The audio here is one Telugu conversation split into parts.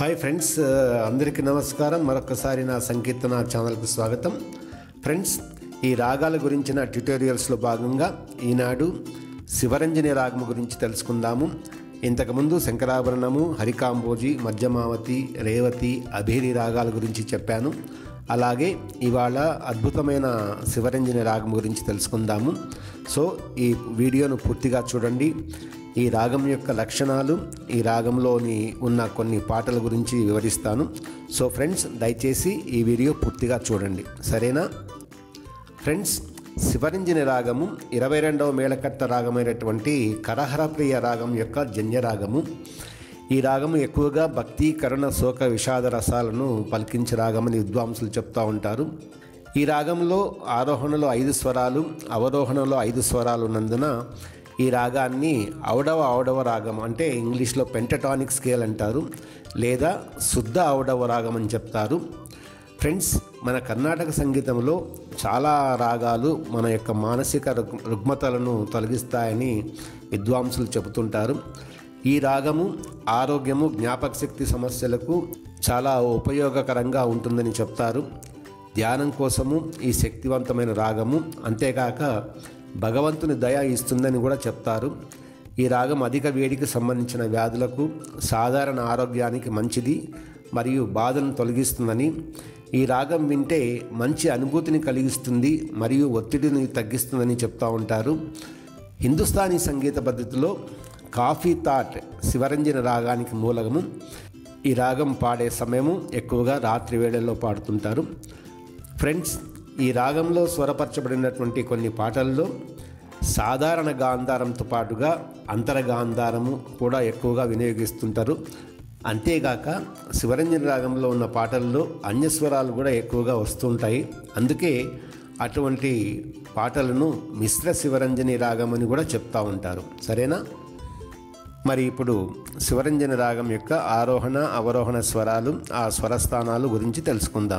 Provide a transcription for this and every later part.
హాయ్ ఫ్రెండ్స్ అందరికీ నమస్కారం మరొకసారి నా సంకీర్తన ఛానల్కు స్వాగతం ఫ్రెండ్స్ ఈ రాగాల గురించిన ట్యుటోరియల్స్లో భాగంగా ఈనాడు శివరంజని రాగము గురించి తెలుసుకుందాము ఇంతకుముందు శంకరాభరణము హరికాంబోజి మధ్యమావతి రేవతి అభేరి రాగాల గురించి చెప్పాను అలాగే ఇవాళ అద్భుతమైన శివరంజని రాగం గురించి తెలుసుకుందాము సో ఈ వీడియోను పూర్తిగా చూడండి ఈ రాగం యొక్క లక్షణాలు ఈ రాగంలోని ఉన్న కొన్ని పాటల గురించి వివరిస్తాను సో ఫ్రెండ్స్ దయచేసి ఈ వీడియో పూర్తిగా చూడండి సరేనా ఫ్రెండ్స్ శివరంజని రాగము ఇరవై రెండవ మేళకట్ట రాగమైనటువంటి కరహరప్రియ రాగం యొక్క జన్య రాగము ఈ రాగము ఎక్కువగా భక్తి కరుణ శోక విషాద రసాలను పలికించే రాగమని విద్వాంసులు చెప్తూ ఉంటారు ఈ రాగంలో ఆరోహణలో ఐదు స్వరాలు అవరోహణలో ఐదు స్వరాలు ఉన్నందున ఈ రాగాన్ని ఔడవ ఔడవ రాగం అంటే ఇంగ్లీష్లో పెంటటానిక్ స్కేల్ అంటారు లేదా శుద్ధ ఔడవ రాగం అని చెప్తారు ఫ్రెండ్స్ మన కర్ణాటక సంగీతంలో చాలా రాగాలు మన యొక్క మానసిక రుగ్ రుగ్మతలను తొలగిస్తాయని విద్వాంసులు చెబుతుంటారు ఈ రాగము ఆరోగ్యము జ్ఞాపక శక్తి సమస్యలకు చాలా ఉపయోగకరంగా ఉంటుందని చెప్తారు ధ్యానం కోసము ఈ శక్తివంతమైన రాగము అంతేకాక భగవంతుని దయ ఇస్తుందని కూడా చెప్తారు ఈ రాగం అధిక వేడికి సంబంధించిన వ్యాధులకు సాధారణ ఆరోగ్యానికి మంచిది మరియు బాధను తొలగిస్తుందని ఈ రాగం వింటే మంచి అనుభూతిని కలిగిస్తుంది మరియు ఒత్తిడిని తగ్గిస్తుందని చెప్తూ ఉంటారు హిందుస్థానీ సంగీత పద్ధతిలో కాఫీ థాట్ శివరంజన రాగానికి మూలకము ఈ రాగం పాడే సమయము ఎక్కువగా రాత్రి వేళల్లో పాడుతుంటారు ఫ్రెండ్స్ ఈ రాగంలో స్వరపరచబడినటువంటి కొన్ని పాటల్లో సాధారణ గాంధారంతో పాటుగా అంతర గాంధారము కూడా ఎక్కువగా వినియోగిస్తుంటారు అంతేగాక శివరంజన రాగంలో ఉన్న పాటల్లో అన్యస్వరాలు కూడా ఎక్కువగా వస్తుంటాయి అందుకే అటువంటి పాటలను మిశ్ర శివరంజని రాగం అని కూడా చెప్తూ ఉంటారు సరేనా మరి ఇప్పుడు శివరంజన రాగం యొక్క ఆరోహణ అవరోహణ స్వరాలు ఆ స్వరస్థానాలు గురించి తెలుసుకుందాం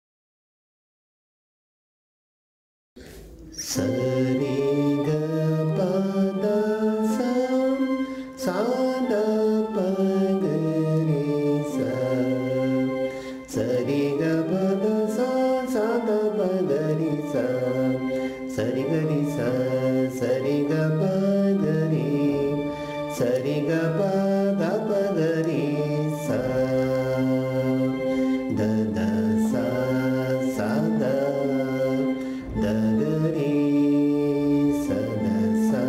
సరి గ పద సా సా ద ప గ రి సా సరి గ పద సా సా ద ప గ రి సా సరి గ రి సా సరి గ ప గ రి సరి గ ప ద ప గ రి సా ద ద సా సా ద ద గ రి స ద సా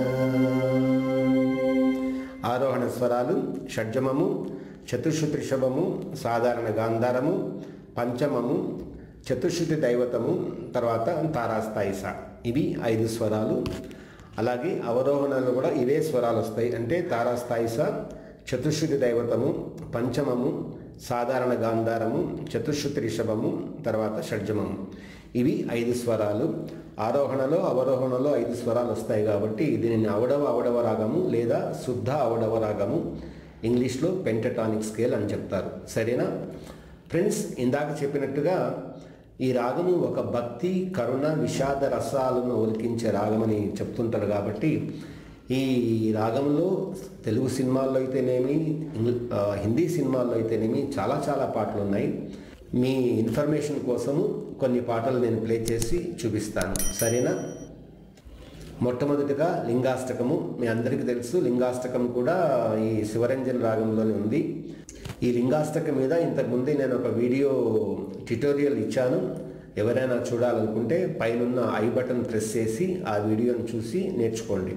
ఆరోహణ స్వరాలు షడ్జమము చతుశ్రుతి రిషభము సాధారణ గాంధారము పంచమము చతుశ్రుతి దైవతము తర్వాత తారాస్థాయి సా ఇవి ఐదు స్వరాలు అలాగే అవరోహణలు కూడా ఇవే స్వరాలు వస్తాయి అంటే తారాస్థాయి సా చతుశ్రుతి దైవతము పంచమము సాధారణ గాంధారము చతుశ్రుతి రిషభము తర్వాత షడ్జమము ఇవి ఐదు స్వరాలు ఆరోహణలో అవరోహణలో ఐదు స్వరాలు వస్తాయి కాబట్టి దీనిని అవడవ అవడవ రాగము లేదా శుద్ధ అవడవ రాగము ఇంగ్లీష్లో పెంటటానిక్ స్కేల్ అని చెప్తారు సరేనా ఫ్రెండ్స్ ఇందాక చెప్పినట్టుగా ఈ రాగము ఒక భక్తి కరుణ విషాద రసాలను ఒలికించే రాగమని చెప్తుంటారు కాబట్టి ఈ రాగంలో తెలుగు సినిమాల్లో అయితేనేమి ఇంగ్లీ- ఆ, హిందీ సినిమాల్లో అయితేనేమి చాలా చాలా పాటలు ఉన్నాయి మీ ఇన్ఫర్మేషన్ కోసము కొన్ని పాటలు నేను ప్లే చేసి చూపిస్తాను సరేనా మొట్టమొదటిగా లింగాష్టకము మీ అందరికీ తెలుసు లింగాష్టకం కూడా ఈ శివరంజన్ రాగంలోనే ఉంది ఈ లింగాష్టకం మీద ఇంతకుముందే నేను ఒక వీడియో ట్యుటోరియల్ ఇచ్చాను ఎవరైనా చూడాలనుకుంటే పైనున్న ఐ బటన్ ప్రెస్ చేసి ఆ వీడియోని చూసి నేర్చుకోండి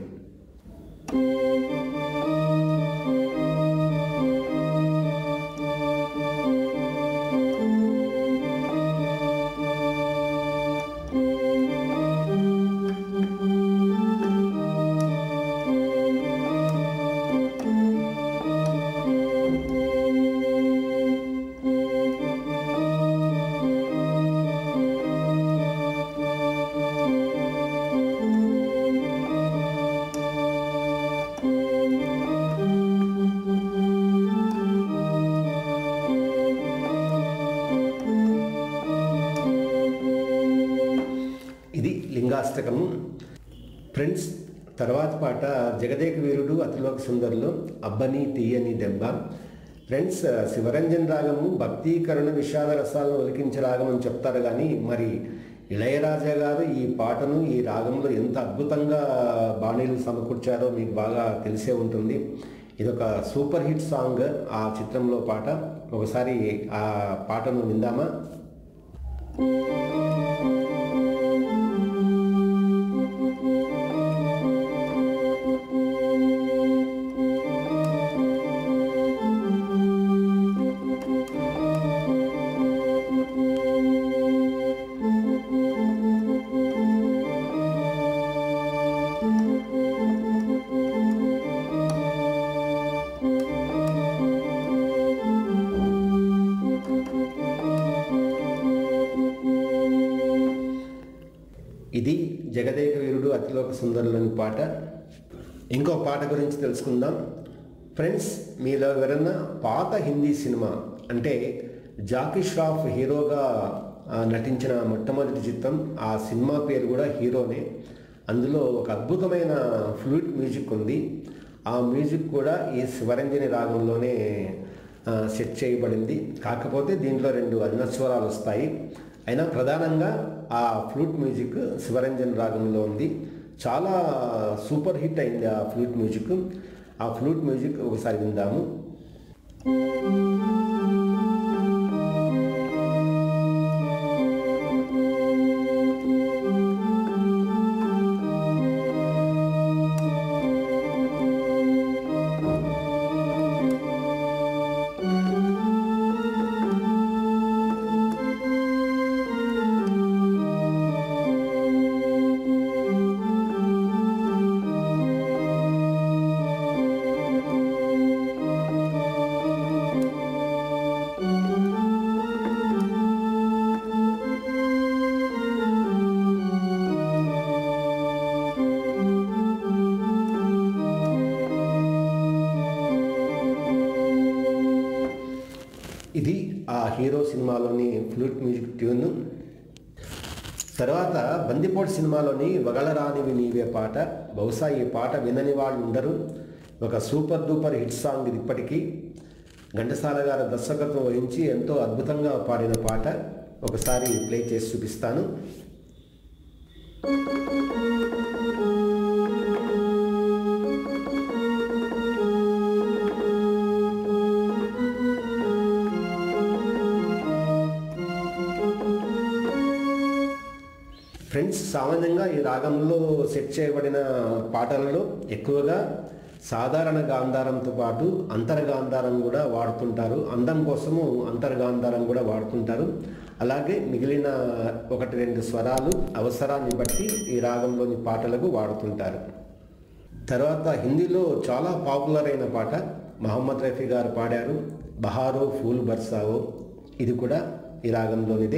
ఇది లింగాష్టకము ఫ్రెండ్స్ తర్వాత పాట జగదేక వీరుడు అతిలోక సుందరిలో అబ్బని తీయని దెబ్బ ఫ్రెండ్స్ శివరంజన్ రాగము భక్తీకరణ విషాద రసాలను ఒలికించే రాగం అని చెప్తారు కానీ మరి ఇళయరాజా గారు ఈ పాటను ఈ రాగంలో ఎంత అద్భుతంగా బాణీలు సమకూర్చారో మీకు బాగా తెలిసే ఉంటుంది ఇదొక సూపర్ హిట్ సాంగ్ ఆ చిత్రంలో పాట ఒకసారి ఆ పాటను విందామా ఇది జగదేక వీరుడు అతిలోక సుందరులని పాట ఇంకో పాట గురించి తెలుసుకుందాం ఫ్రెండ్స్ మీలో ఎవరన్నా పాత హిందీ సినిమా అంటే జాకీ ష్రాఫ్ హీరోగా ఆ, నటించిన మొట్టమొదటి చిత్రం ఆ సినిమా పేరు కూడా హీరోనే అందులో ఒక అద్భుతమైన ఫ్లూట్ మ్యూజిక్ ఉంది ఆ మ్యూజిక్ కూడా ఈ శివరంజని రాగంలోనే ఆ, సెట్ చేయబడింది కాకపోతే దీంట్లో రెండు అన్నస్వరాలు వస్తాయి అయినా ప్రధానంగా ఆ ఫ్లూట్ మ్యూజిక్ శివరంజన్ రాగంలో ఉంది చాలా సూపర్ హిట్ అయింది ఆ ఫ్లూట్ మ్యూజిక్ ఆ ఫ్లూట్ మ్యూజిక్ ఒకసారి విందాము ఇది ఆ హీరో సినిమాలోని ఫ్లూట్ మ్యూజిక్ ట్యూన్ తర్వాత బందిపోటు సినిమాలోని వగలరానివి నీవే పాట బహుశా ఈ పాట వినని వాళ్ళు ఉండరు ఒక సూపర్ డూపర్ హిట్ సాంగ్ ఇది ఇప్పటికీ ఘంటసాల గారు దర్శకత్వం వహించి ఎంతో అద్భుతంగా పాడిన పాట ఒకసారి ప్లే చేసి చూపిస్తాను ఫ్రెండ్స్ సామాన్యంగా ఈ రాగంలో సెట్ చేయబడిన పాటలలో ఎక్కువగా సాధారణ గాంధారంతో పాటు అంతర్గాంధారం కూడా వాడుతుంటారు అందం కోసము అంతర్గాంధారం కూడా వాడుతుంటారు అలాగే మిగిలిన ఒకటి రెండు స్వరాలు అవసరాన్ని బట్టి ఈ రాగంలోని పాటలకు వాడుతుంటారు తర్వాత హిందీలో చాలా పాపులర్ అయిన పాట మహమ్మద్ రఫీ గారు పాడారు బహారో ఫూల్ బర్సావో ఇది కూడా ఈ రాగంలోనిదే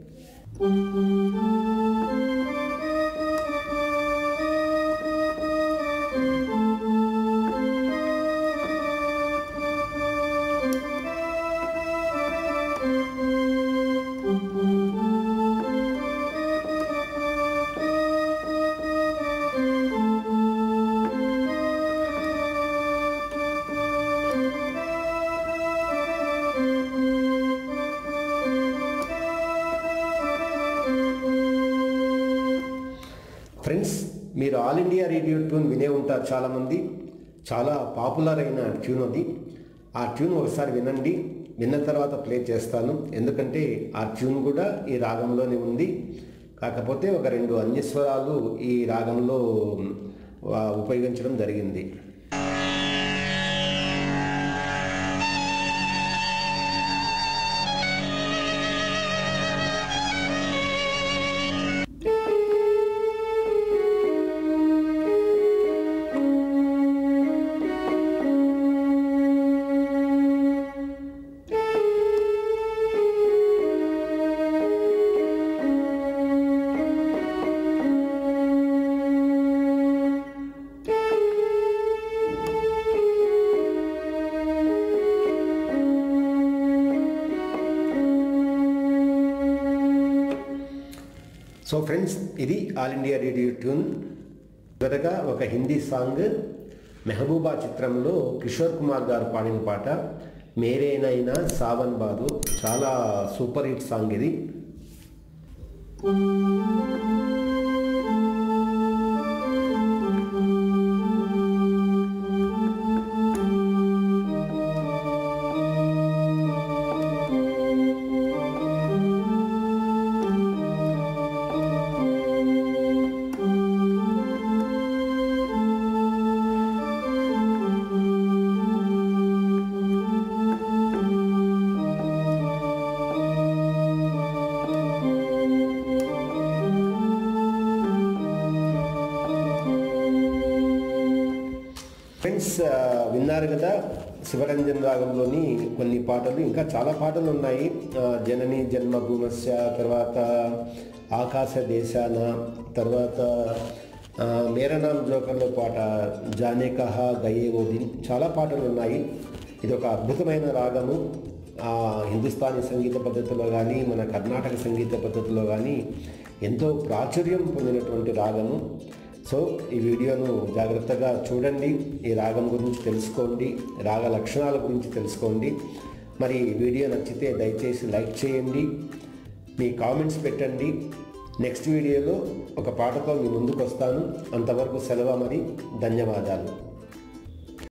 ఫ్రెండ్స్ మీరు ఆల్ ఇండియా రేడియో ట్యూన్ వినే ఉంటారు చాలామంది చాలా పాపులర్ అయిన ట్యూన్ అది ఆ ట్యూన్ ఒకసారి వినండి విన్న తర్వాత ప్లే చేస్తాను ఎందుకంటే ఆ ట్యూన్ కూడా ఈ రాగంలోనే ఉంది కాకపోతే ఒక రెండు అన్యస్వరాలు ఈ రాగంలో ఆ, ఉపయోగించడం జరిగింది సో ఫ్రెండ్స్ ఇది ఆల్ ఇండియా రేడియో ట్యూన్ మొదటగా ఒక హిందీ సాంగ్ మెహబూబా చిత్రంలో కిషోర్ కుమార్ గారు పాడిన పాట మేరేనైనా సావన్ బాదు చాలా సూపర్ హిట్ సాంగ్ ఇది ఫ్రెండ్స్ ఆ, విన్నారు కదా శివరంజన్ రాగంలోని కొన్ని పాటలు ఇంకా చాలా పాటలు ఉన్నాయి ఆ, జనని జన్మభూమస్య తర్వాత ఆకాశ దేశాన తర్వాత ఆ, మేరా నామ్ జోకర్లో పాట జానే కహా గయే ఓ దిన్ చాలా పాటలు ఉన్నాయి ఇది ఒక అద్భుతమైన రాగము ఆ, హిందుస్థానీ సంగీత పద్ధతిలో కానీ మన కర్ణాటక సంగీత పద్ధతిలో కానీ ఎంతో ప్రాచుర్యం పొందినటువంటి రాగము సో ఈ వీడియోను జాగ్రత్తగా చూడండి ఈ రాగం గురించి తెలుసుకోండి రాగ లక్షణాల గురించి తెలుసుకోండి మరి ఈ వీడియో నచ్చితే దయచేసి లైక్ చేయండి మీ కామెంట్స్ పెట్టండి నెక్స్ట్ వీడియోలో ఒక పాటతో మీ ముందుకు వస్తాను అంతవరకు సెలవు మరి ధన్యవాదాలు